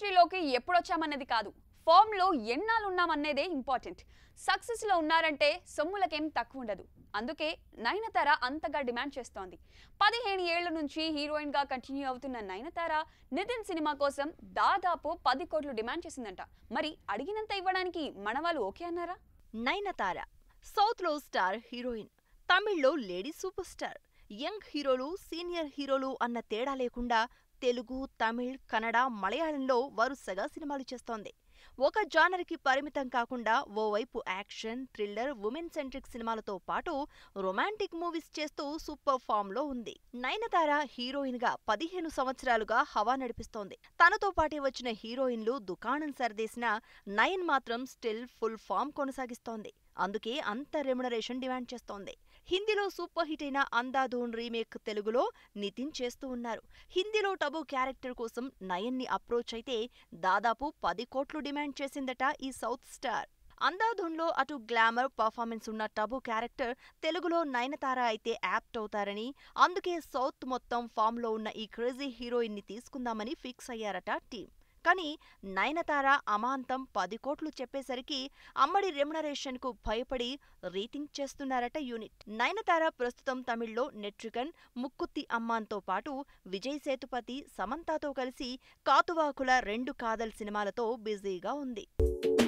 ఇండస్ట్రీలోకి ఎప్పుడొచ్చామన్నది కాదు ఫామ్లో ఎన్నాళ్ళున్నామనేదే ఇంపార్టెంట్ సక్సెస్లో ఉన్నారంటే సొమ్ములకేం తక్కువ ఉండదు అందుకే నయనతార అంతగా డిమాండ్ చేస్తోంది పదిహేను ఏళ్ల నుంచి హీరోయిన్గా కంటిన్యూ అవుతున్న నయనతార నితిన్ సినిమా కోసం దాదాపు పది కోట్లు డిమాండ్ చేసిందంట మరి అడిగినంత ఇవ్వడానికి మనవాళ్ళు ఓకే అన్నారా నయనతార సౌత్లో స్టార్ హీరోయిన్ తమిళ్లో లేడీ సూపర్ స్టార్ యంగ్ హీరోలు సీనియర్ హీరోలు అన్న తేడా లేకుండా తెలుగు తమిళ్ కన్నడ మలయాళంలో వరుసగా సినిమాలు చేస్తోంది ఒక జానర్కి పరిమితం కాకుండా ఓవైపు యాక్షన్ థ్రిల్లర్ ఉమెన్ సెంట్రిక్ సినిమాలతో పాటు రొమాంటిక్ మూవీస్ చేస్తూ సూపర్ ఫామ్ లో ఉంది నయనతార హీరోయిన్ గా పదిహేను సంవత్సరాలుగా హవా నడిపిస్తోంది తనతో పాటే వచ్చిన హీరోయిన్లు దుకాణం సర్దేసిన నయన్ మాత్రం స్టిల్ ఫుల్ ఫామ్ కొనసాగిస్తోంది అందుకే అంత రెమ్యునరేషన్ డిమాండ్ చేస్తోంది హిందీలో సూపర్ హిట్ అయిన అందాధూన్ రీమేక్ తెలుగులో నితిన్ చేస్తూ ఉన్నారు హిందీలో టబు క్యారెక్టర్ కోసం నయన్ని అప్రోచ్ అయితే దాదాపు పది కోట్లు డిమాండ్ చేసిందట ఈ సౌత్ స్టార్ అందాధున్లో అటు గ్లామర్ పర్ఫార్మెన్స్ ఉన్న టబు క్యారెక్టర్ తెలుగులో నయనతార అయితే యాప్ట్ అవుతారని అందుకే సౌత్ మొత్తం ఫామ్లో ఉన్న ఈ క్రేజీ హీరోయిన్ ని తీసుకుందామని ఫిక్స్ అయ్యారట టీం కానీ నయనతార అమాంతం పది కోట్లు చెప్పేసరికి అమ్మడి రెమ్యునరేషన్ కు భయపడి రీథింక్ చేస్తున్నారట యూనిట్ నయనతార ప్రస్తుతం తమిళ్లో నెట్రికన్ ముక్కుత్తి అమ్మాన్తో పాటు విజయ్ సేతుపతి సమంతాతో కలిసి కాతువాకుల రెండు కాదల్ సినిమాలతో బిజీగా ఉంది